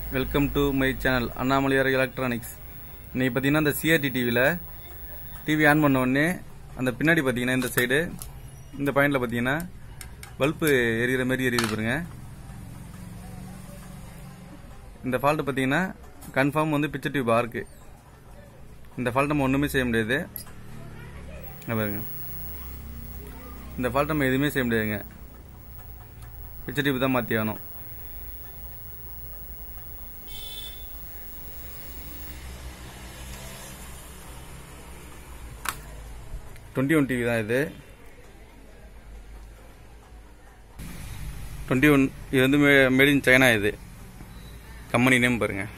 welcome to my channel Annamalaiyar electronics இன்னைக்கு பார்த்தீங்கன்னா இந்த சிஆர்டி டிவியில் டிவி ஆன் பண்ண உடனே அந்த பின்னாடி பார்த்தீங்கன்னா இந்த சைடு இந்த பாயிண்டில் பார்த்தீங்கன்னா பல்பு எரியிற மாதிரி எரியுது பாருங்க இந்த ஃபால்ட்டு பார்த்தீங்கன்னா கன்ஃபார்ம் வந்து பிக்சர் டியூப் ஆர்க்கு இந்த ஃபால்ட் நம்ம ஒன்றுமே செய்ய முடியாது இங்க பாருங்க இந்த ஃபால்ட் நம்ம எதுவுமே செய்ய முடியாதுங்க பிக்சர் டியூப் தான் மாற்றி ஆகணும் டுவெண்ட்டி ஒன் டிவி தான் இது டுவெண்ட்டி ஒன் இது வந்து மேட் இன் சைனா இது கம்பெனி நேம் பாருங்க